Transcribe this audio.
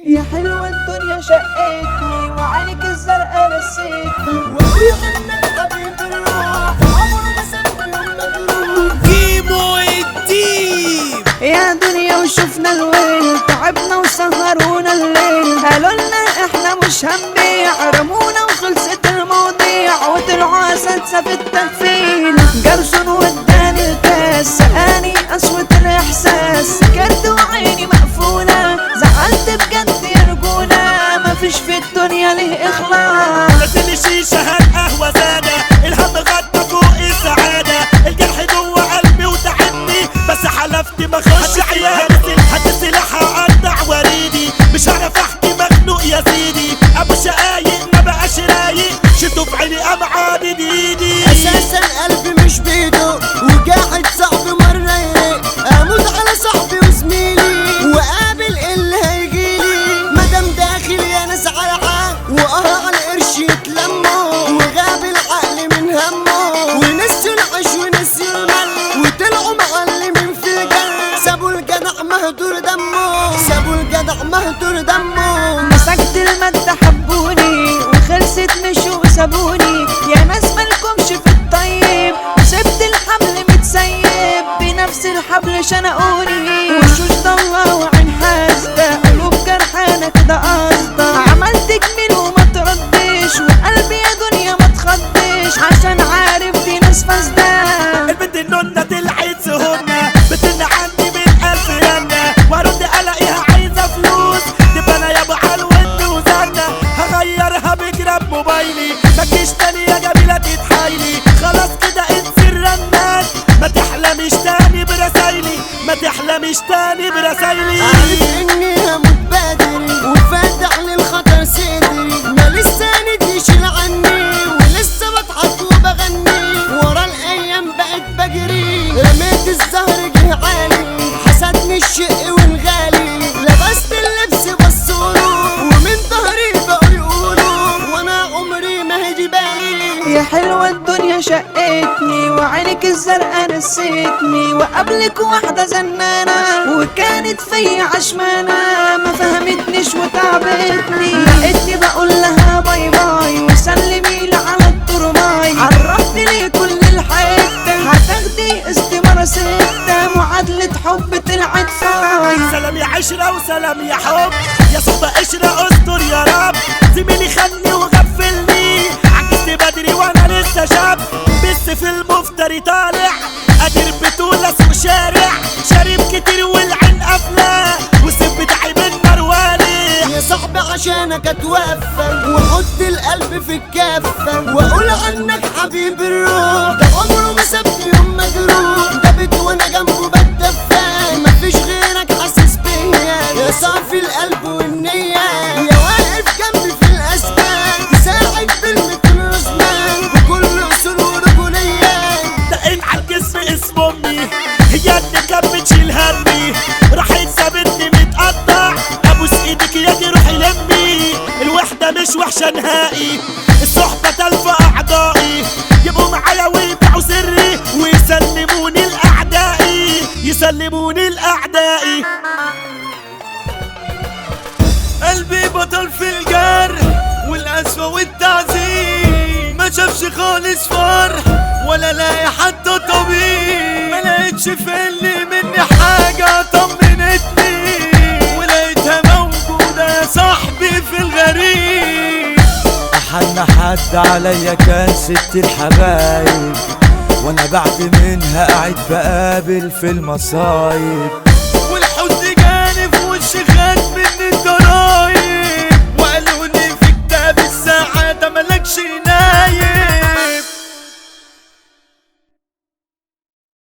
يا حلوة الدنيا شقتني وعينك الزرقاء نسيتني وابويا غنى حبيب الروح عمره ما ساب يوم مجروح كيمو الديب يا دنيا وشفنا الويل تعبنا وسهرونا الليل قالوا لنا احنا مش هنبيع رمونا وخلصت المواضيع وطلعوا اساتذه في التنفيذ جرسون واداني الكاس سقاني قسوة الاحساس سكرت وعيني مقفولة زعلت بجد يا رجولة مفيش في الدنيا ليه اخلاص نزل شيشة هات قهوة زادة الهم غطى فوق السعادة الجرح جوه قلبي وتعبني بس حلفت ما اخش عيادة هات سلاح اقطع وريدي مش هعرف احكي مخنوق يا سيدي ابو شقايق ما بقاش رايق شدوا في عيني قام عادد ايدي اساسا قلبي مش بيده وقاعد صاحبي مرة يريق اموت على صاحبي وزميلي وقابل اللي هيجيلي مادام داخل يا ناس على عقل واه على قرش يتلموا وغاب العقل من همه ونسوا العيش ونسوا المل وطلعوا معلمين في الجنة سابوا الجدع مهدور دمه سابوا الجدع مهدور دمه مسكت المادة حبوني وخلصت مشوا وسابوني يا ناس مالكمش في الطيب وسبت الحبل متسيب بنفس الحبل شنقوني وشوش ضلة وعين حاسدة قلوب جرحانة كده قصدة عملت جميل وما تردش وقلبي يا دنيا ما تخضش عشان عارف دي ناس فاسدة البنت النونة طلعت سهونة بتن عني من ألف رنة وارد الاقيها عايزة فلوس تبقى انا يا ابو حلوة وزنة هغيرها بجراب موبايلي مجيش تاني يا جميلة تتحايلي خلاص كده انسي الرنات ما تحلمش تاني برسايلي ما تحلمش تاني برسايلي عارف اني هموت بدري وفاتح للخطر صدري ما لسه يشيل عني ولسه بضحك وبغني ورا الايام بقت بجري رميت الزهر جه عالي حسدني الشق والغالي لبست اللبس بصوروا ومن ظهري بقوا يقولوا وانا عمري ما هيجي بالي يا حلوة الدنيا شقتني وعينك الزرقاء نسيتني وقبلك واحدة زنانة وكانت فيا عشمانة ما فهمتنيش وتعبتني لقيتني بقول لها باي باي وسلمي لي على الترماي عرفت لي كل الحتة هتاخدي استمارة ستة معادلة حب طلعت فاي سلام يا عشرة وسلام يا حب يا صحبة قشرة استر يا رب زميلي خلني وغفلني عكست بدري وانا لسه شاب بس في المفتري طالع قادر بطولة سوق شارع شارب كتير والعين قافلة والسيف بتاعي بالنار والع يا صاحبي عشانك اتوفى واحط القلب في الكفة واقول عنك حبيب الروح ده عمره ما سابني يوم مجروح ده بيت وانا جنبه بتدفى مفيش غيرك حاسس بيا يا صافي القلب والنية يا واقف جنبي في الاسباب تساعد بالمتر رزمان بكل اصول ورجولية دقيت على الجسم اسم امي هي اللي كانت بتشيل همي راحت سابتني متقطع ابوس ايدك يا روحي لمي الوحده مش وحشه نهائي الصحبه تلفى اعضائي يبقوا معايا ويبيعوا سري ويسلموني لاعدائي يسلموني لاعدائي قلبي بطل في الجرح والقسوة والتعذيب ما شافش خالص فرح ولا لاقي حتى طبيب ما لقيتش في اللي مني حاجة طمنتني ولقيتها موجودة يا صاحبي في الغريب أحن حد عليا كان ست الحبايب وانا بعد منها قاعد بقابل في المصايب والحزن جاني في وشي خد مني الطريق